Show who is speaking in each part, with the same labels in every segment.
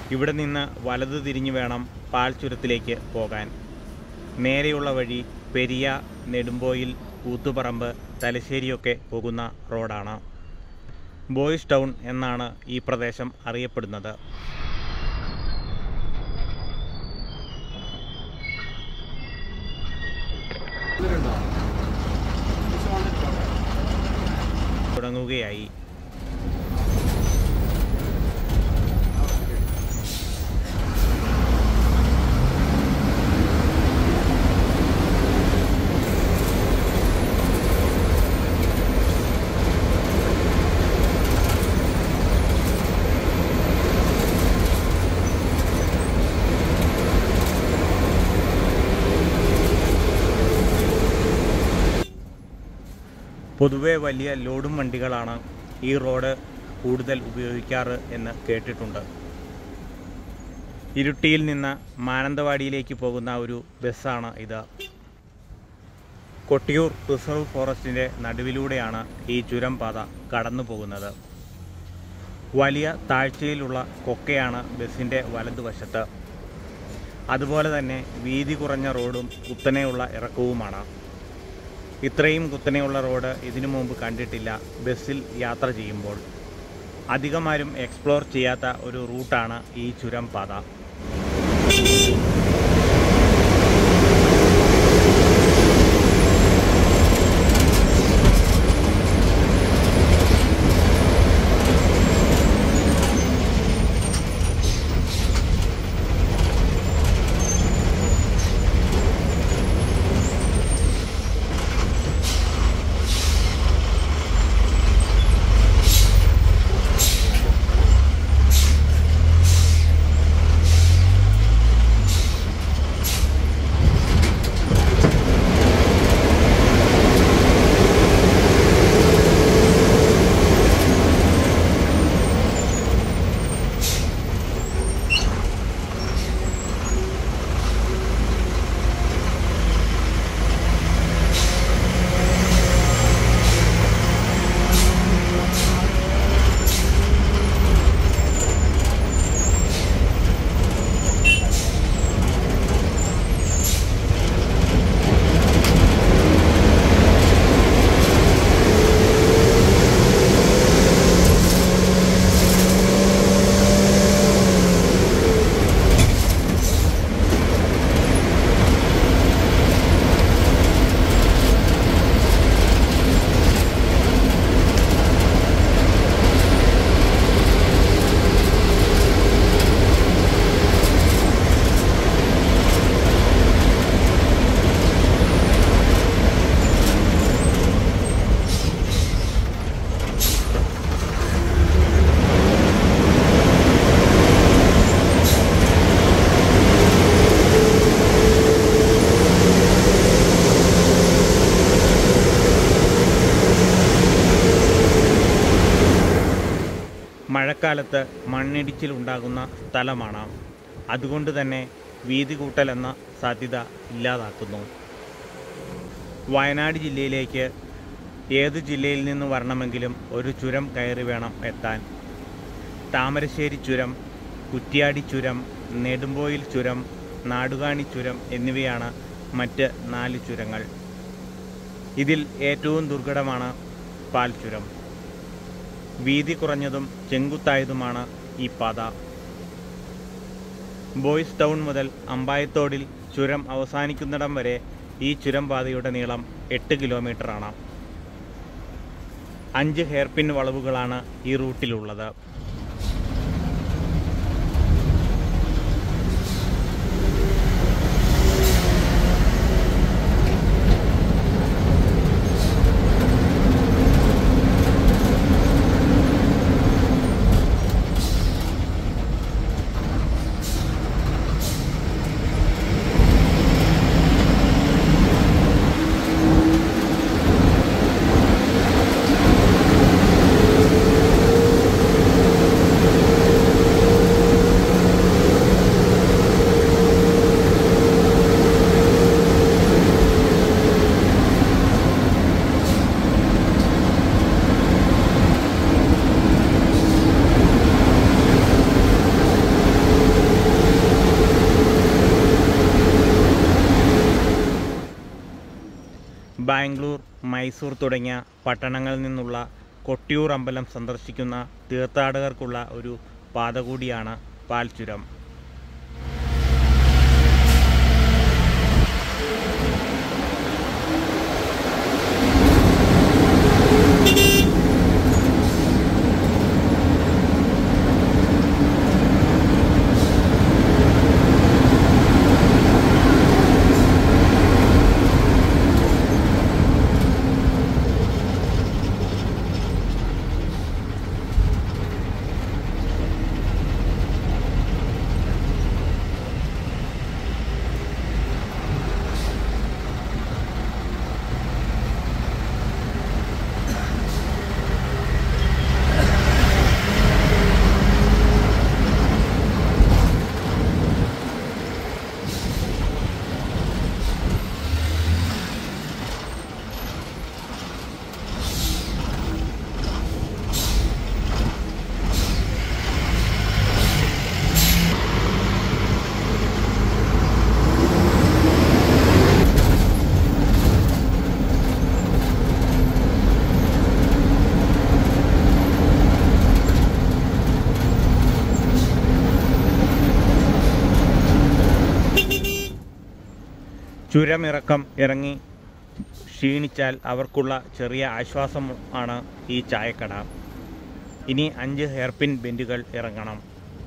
Speaker 1: ഇവിടെ നിന്ന് വലതു തിരിഞ്ഞു വേണം പാൽച്ചുരത്തിലേക്ക് പോകാൻ നേരെയുള്ള വഴി പെരിയ നെടുമ്പോയിൽ കൂത്തുപറമ്പ് തലശ്ശേരിയൊക്കെ പോകുന്ന റോഡാണ് ബോയ്സ് ടൗൺ എന്നാണ് ഈ പ്രദേശം അറിയപ്പെടുന്നത് തുടങ്ങുകയായി പൊതുവെ വലിയ ലോഡും വണ്ടികളാണ് ഈ റോഡ് കൂടുതൽ ഉപയോഗിക്കാറ് എന്ന് കേട്ടിട്ടുണ്ട് ഇരുട്ടിയിൽ നിന്ന് മാനന്തവാടിയിലേക്ക് പോകുന്ന ഒരു ബസ്സാണ് ഇത് കൊട്ടിയൂർ റിസർവ് ഫോറസ്റ്റിൻ്റെ നടുവിലൂടെയാണ് ഈ ചുരം പാത കടന്നു പോകുന്നത് വലിയ താഴ്ചയിലുള്ള കൊക്കയാണ് ബസ്സിൻ്റെ വലതുവശത്ത് അതുപോലെ തന്നെ വീതി കുറഞ്ഞ റോഡും കുത്തനെയുള്ള ഇറക്കവുമാണ് ഇത്രയും കുത്തനെയുള്ള റോഡ് ഇതിനു മുമ്പ് കണ്ടിട്ടില്ല ബസ്സിൽ യാത്ര ചെയ്യുമ്പോൾ അധികമാരും എക്സ്പ്ലോർ ചെയ്യാത്ത ഒരു റൂട്ടാണ് ഈ ചുരം പാത മഴക്കാലത്ത് മണ്ണിടിച്ചിലുണ്ടാകുന്ന സ്ഥലമാണ് അതുകൊണ്ട് തന്നെ വീതി കൂട്ടൽ എന്ന സാധ്യത ഇല്ലാതാക്കുന്നു വയനാട് ജില്ലയിലേക്ക് ഏത് ജില്ലയിൽ നിന്ന് വരണമെങ്കിലും ഒരു ചുരം കയറി വേണം എത്താൻ താമരശ്ശേരി ചുരം കുറ്റ്യാടി ചുരം നെടുമ്പോയിൽ ചുരം നാടുകാണി ചുരം എന്നിവയാണ് മറ്റ് നാല് ചുരങ്ങൾ ഇതിൽ ഏറ്റവും ദുർഘടമാണ് പാൽ ചുരം വീതി കുറഞ്ഞതും ചെങ്കുത്തായതുമാണ് ഈ പാത ബോയ്സ് ടൗൺ മുതൽ അമ്പായത്തോടിൽ ചുരം അവസാനിക്കുന്നിടം വരെ ഈ ചുരം പാതയുടെ നീളം എട്ട് കിലോമീറ്ററാണ് അഞ്ച് ഹെയർപിൻ വളവുകളാണ് ഈ റൂട്ടിലുള്ളത് മൈസൂർ തുടങ്ങിയ പട്ടണങ്ങളിൽ നിന്നുള്ള കൊട്ടിയൂർ അമ്പലം സന്ദർശിക്കുന്ന തീർത്ഥാടകർക്കുള്ള ഒരു പാത കൂടിയാണ് പാൽച്ചുരം ചുരമിറക്കം ഇറങ്ങി ക്ഷീണിച്ചാൽ അവർക്കുള്ള ചെറിയ ആശ്വാസം ആണ് ഈ ചായക്കട ഇനി അഞ്ച് ഹെയർപിൻ ബെൻഡുകൾ ഇറങ്ങണം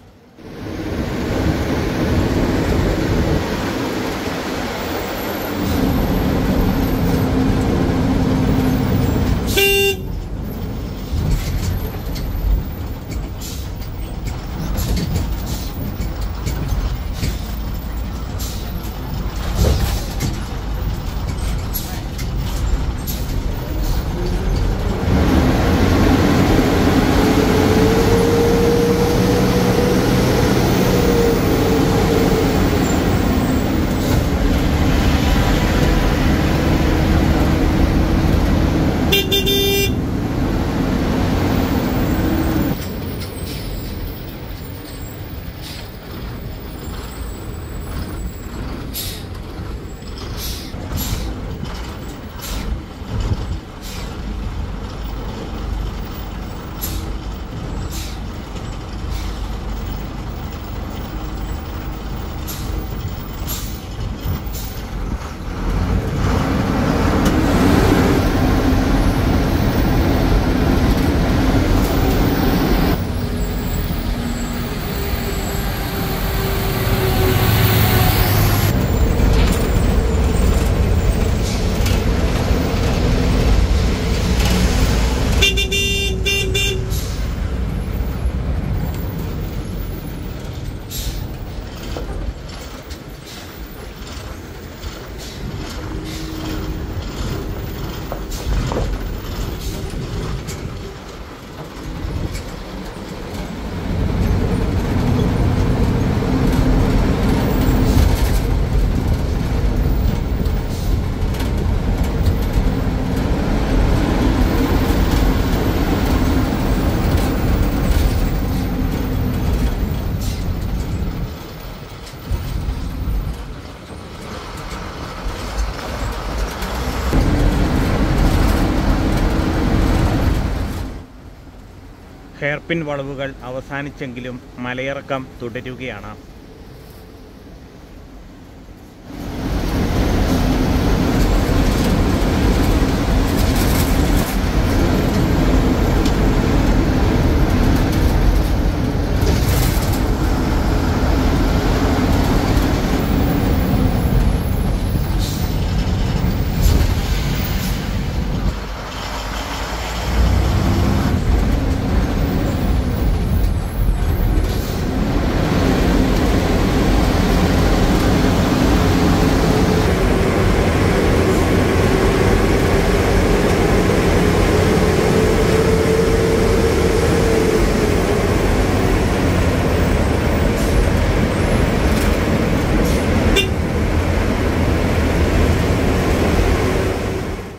Speaker 1: ഹെയർപിൻ വളവുകൾ അവസാനിച്ചെങ്കിലും മലയിറക്കം തുടരുകയാണ്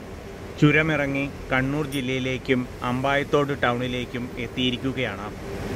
Speaker 1: ചുരമിറങ്ങി കണ്ണൂർ ജില്ലയിലേക്കും അമ്പായത്തോട് ടൗണിലേക്കും എത്തിയിരിക്കുകയാണ്